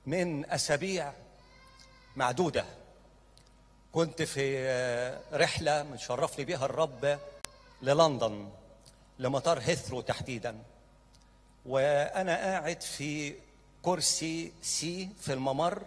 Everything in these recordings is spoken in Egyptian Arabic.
من اسابيع معدوده كنت في رحله مشرفني بها الرب للندن لمطار هيثرو تحديدا وانا قاعد في كرسي سي في الممر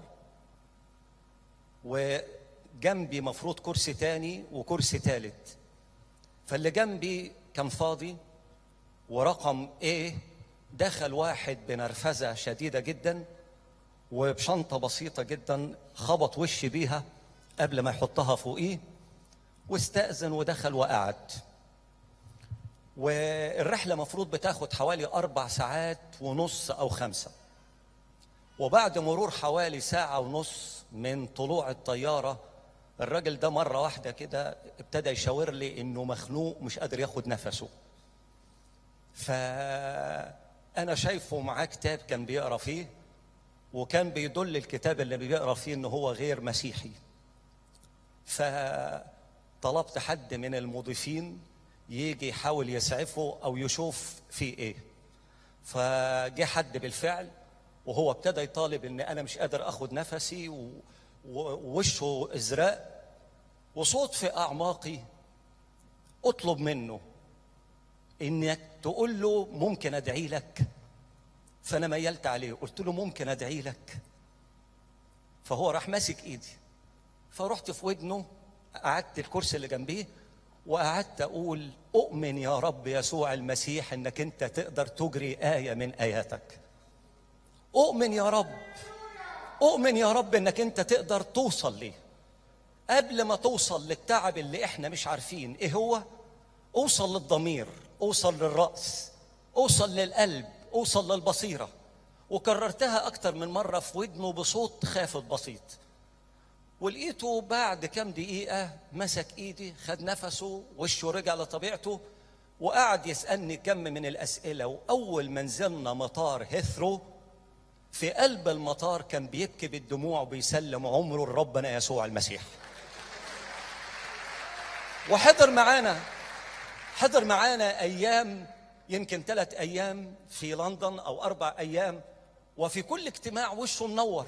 وجنبي مفروض كرسي تاني وكرسي تالت فاللي جنبي كان فاضي ورقم ايه دخل واحد بنرفزه شديده جدا وبشنطه بسيطه جدا خبط وشي بيها قبل ما يحطها فوقيه واستأذن ودخل وقعد والرحله مفروض بتاخد حوالي اربع ساعات ونص او خمسه وبعد مرور حوالي ساعه ونص من طلوع الطياره الراجل ده مره واحده كده ابتدى يشاور لي انه مخنوق مش قادر ياخد نفسه فانا شايفه معاه كتاب كان بيقرا فيه وكان بيدل الكتاب اللي بيقرا فيه ان هو غير مسيحي فطلبت حد من المضيفين يجي يحاول يسعفه او يشوف فيه ايه فجه حد بالفعل وهو ابتدى يطالب ان انا مش قادر اخد نفسي و- و- ووشه ازرق وصوت في اعماقي اطلب منه انك تقول له ممكن ادعي لك فانا ميلت عليه قلت له ممكن ادعي لك فهو راح ماسك ايدي فرحت في ودنه قعدت الكرسي اللي جنبيه وقعدت اقول اؤمن يا رب يسوع المسيح انك انت تقدر تجري ايه من اياتك اؤمن يا رب اؤمن يا رب انك انت تقدر توصل ليه قبل ما توصل للتعب اللي احنا مش عارفين ايه هو اوصل للضمير اوصل للراس اوصل للقلب اوصل للبصيره وكررتها اكتر من مره في ودنه بصوت خافت بسيط ولقيته بعد كام دقيقة مسك إيدي خد نفسه وشه رجع لطبيعته وقعد يسألني كم من الأسئلة وأول ما نزلنا مطار هيثرو في قلب المطار كان بيبكي بالدموع وبيسلم عمره لربنا يسوع المسيح وحضر معانا حضر معانا أيام يمكن ثلاث أيام في لندن أو أربع أيام وفي كل اجتماع وشه منور